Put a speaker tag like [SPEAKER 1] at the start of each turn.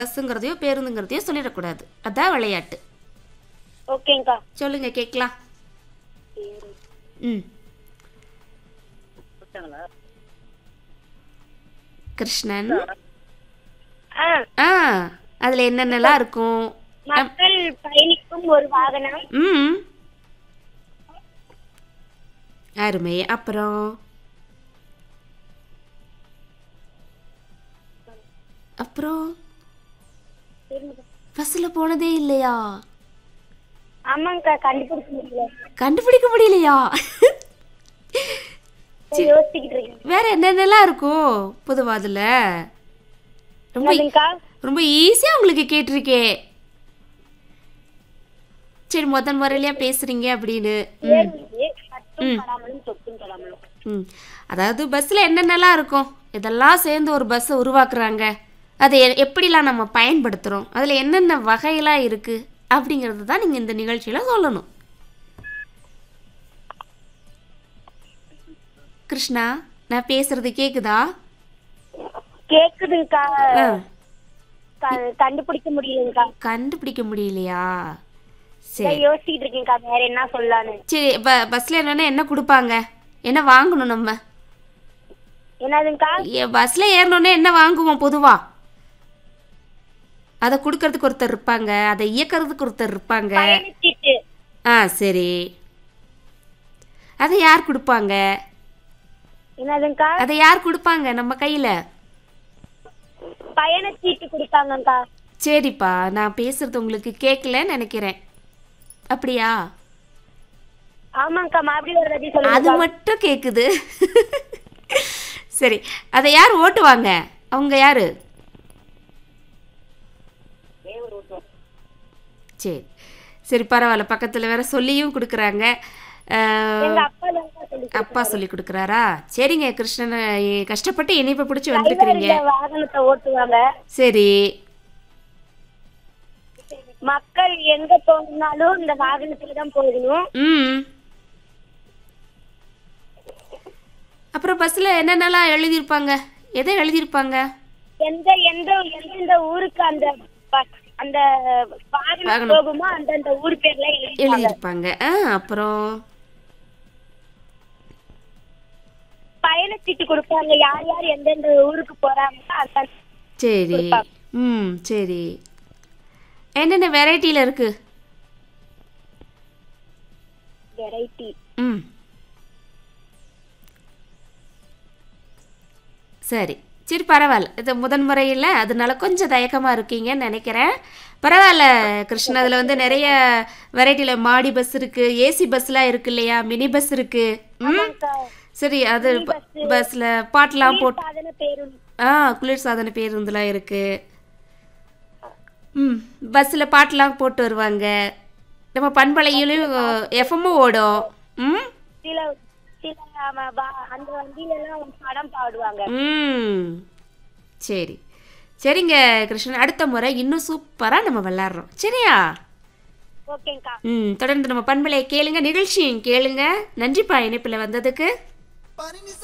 [SPEAKER 1] பஸ்ஸுங்கிறதையோ பேருந்துங்கிறதையோ சொல்லிடக்கூடாது அதான் விளையாட்டு
[SPEAKER 2] ஓகேங்கக்கா
[SPEAKER 1] சொல்லுங்க கேட்கலாம் ம் கிருஷ்ணன்
[SPEAKER 2] ஆ
[SPEAKER 1] ஆ அதில் என்னென்னலாம் இருக்கும்
[SPEAKER 2] மக்கள் பயணிக்கும் ஒரு வாகனம்
[SPEAKER 1] ம் அருமை அப்புறம் அப்புறம் பஸ்ஸில் போனதே இல்லையா
[SPEAKER 2] ஆமாங்கக்கா கண்டுபிடிக்க முடியல
[SPEAKER 1] கண்டுபிடிக்க முடியலையா
[SPEAKER 2] சரி, யோசிச்சுக்கிட்டு இருக்கேன்
[SPEAKER 1] வேற என்னென்னலாம் இருக்கும் பொதுவா அதில் ரொம்ப
[SPEAKER 2] என்னதுங்கக்கா
[SPEAKER 1] ரொம்ப ஈஸியாக உங்களுக்கு கேட்டிருக்கே சரி முதல் முறையிலையா பேசுறீங்க அப்படின்னு ம்
[SPEAKER 2] பேருந்து பட்டும் படாமலும் தொட்டும் படாமலும்
[SPEAKER 1] ம் அதாவது பஸ்ஸில் என்னென்னலாம் இருக்கும் இதெல்லாம் சேர்ந்து ஒரு பஸ்ஸை உருவாக்குறாங்க அதை எ- எப்படிலாம் நம்ம பயன்படுத்துகிறோம் அதில் என்னென்ன வகையெல்லாம் இருக்குது அப்படிங்கிறது தான் நீங்கள் இந்த நிகழ்ச்சியில் சொல்லணும் கிருஷ்ணா நான் பேசுறது கேக்குதா
[SPEAKER 2] கேக்குதுங்கக்கா
[SPEAKER 1] ஆ
[SPEAKER 2] க- கண்டுபிடிக்க முடியலங்கக்கா
[SPEAKER 1] கண்டுபிடிக்க முடியலையா சரி
[SPEAKER 2] நான் யோசிச்சுக்கிட்டு இருக்கேன்க்கா வேற என்ன சொல்லலான்னு
[SPEAKER 1] சரி ப பஸ்ஸில் என்னென்ன என்ன கொடுப்பாங்க என்ன வாங்கணும் நம்ம
[SPEAKER 2] என்னதுங்கக்கா
[SPEAKER 1] பஸ்ஸில் ஏறணுன்னே என்ன வாங்குவோம் பொதுவா அதை கொடுக்கறதுக்கு ஒருத்தர் இருப்பாங்க அதை இயக்கிறதுக்கு ஒருத்தர் இருப்பாங்க
[SPEAKER 2] பயணச்சீட்டு
[SPEAKER 1] ஆ சரி அதை யார் கொடுப்பாங்க
[SPEAKER 2] என்னதுங்கக்கா
[SPEAKER 1] அதை யார் கொடுப்பாங்க நம்ம கையில்
[SPEAKER 2] பயணச்சீட்டு கொடுப்பாங்கக்கா
[SPEAKER 1] சரிப்பா நான் பேசுறது உங்களுக்கு கேட்கலன்னு நினைக்கிறேன் அப்படியா
[SPEAKER 2] ஆமாங்கக்கா மறுபடியும் ஒரு வாட்டி
[SPEAKER 1] அது
[SPEAKER 2] சொல்லுங்க
[SPEAKER 1] மட்டும் கேட்குது சரி அதை யார் ஓட்டுவாங்க அவங்க யாரு சரி சரி பரவாயில்ல பக்கத்தில் வேற சொல்லியும் கொடுக்குறாங்க அஹ்,
[SPEAKER 2] எங்க அப்பா தான்க்கா சொல்லி
[SPEAKER 1] அப்பா சொல்லி கொடுக்குறாரா சரிங்க கிருஷ்ணனை எ- கஷ்டப்பட்டு இனிப்பை பிடிச்சி வந்திருக்கிறீங்க
[SPEAKER 2] இந்த வாகனத்தை ஓட்டுவாங்க
[SPEAKER 1] சரி
[SPEAKER 2] மக்கள் எங்க போனாலும் இந்த வாகனத்துல தான் போகணும்
[SPEAKER 1] ம் அப்புறம் பஸ்ஸில் என்னென்னலாம் எழுதியிருப்பாங்க எதை எழுதியிருப்பாங்க
[SPEAKER 2] எந்த எந்த எந்தெந்த ஊருக்கு அந்த ப- அந்த வாகனம்
[SPEAKER 1] வாகனம்.
[SPEAKER 2] போகுமோ அந்தந்த ஊர் பேர்ல எழுதிப்பாங்க
[SPEAKER 1] எழுதியிருப்பாங்க ஆ அப்புறம்
[SPEAKER 2] பயணச்சீட்டு கொடுப்பாங்க யார் யார் எந்தெந்த ஊருக்கு போறாங்க அந்த
[SPEAKER 1] சரி ம் சரி என்னென்ன வெரைட்டியில் இருக்கு
[SPEAKER 2] வெரைட்டி
[SPEAKER 1] ம் சரி சரி பரவாயில்ல இது முதன் முறையில் அதனால கொஞ்சம் தயக்கமாக இருக்கீங்கன்னு நினைக்கிறேன் பரவாயில்ல கிருஷ்ணா அதில் வந்து நிறைய வெரைட்டியில் மாடி பஸ் இருக்குது ஏசி பஸ்லாம் இருக்கு இல்லையா மினி பஸ் இருக்குது ம் சரி அது பஸ்ஸில் பாட்டெலாம் போட்டு
[SPEAKER 2] சாதன பேருந்து
[SPEAKER 1] ஆ குளிர் சாதன பேருந்துலாம் இருக்கு ம் பஸ்ஸில் பாட்டெலாம் போட்டு வருவாங்க நம்ம பண்பலையிலையும் எஃப்எம்மும் ஓடும் ம்
[SPEAKER 2] சில சில ஆமா, வா- அந்த வண்டியில எல்லாம் படம் பாடுவாங்க
[SPEAKER 1] ம் சரி சரிங்க கிருஷ்ணன் அடுத்த முறை இன்னும் சூப்பராக நம்ம விளாட்றோம் சரியா
[SPEAKER 2] ஓகேங்கக்கா
[SPEAKER 1] ம் தொடர்ந்து நம்ம பண்பலையை கேளுங்க நிகழ்ச்சியும் கேளுங்க நன்றிப்பா இணைப்பில் வந்ததுக்கு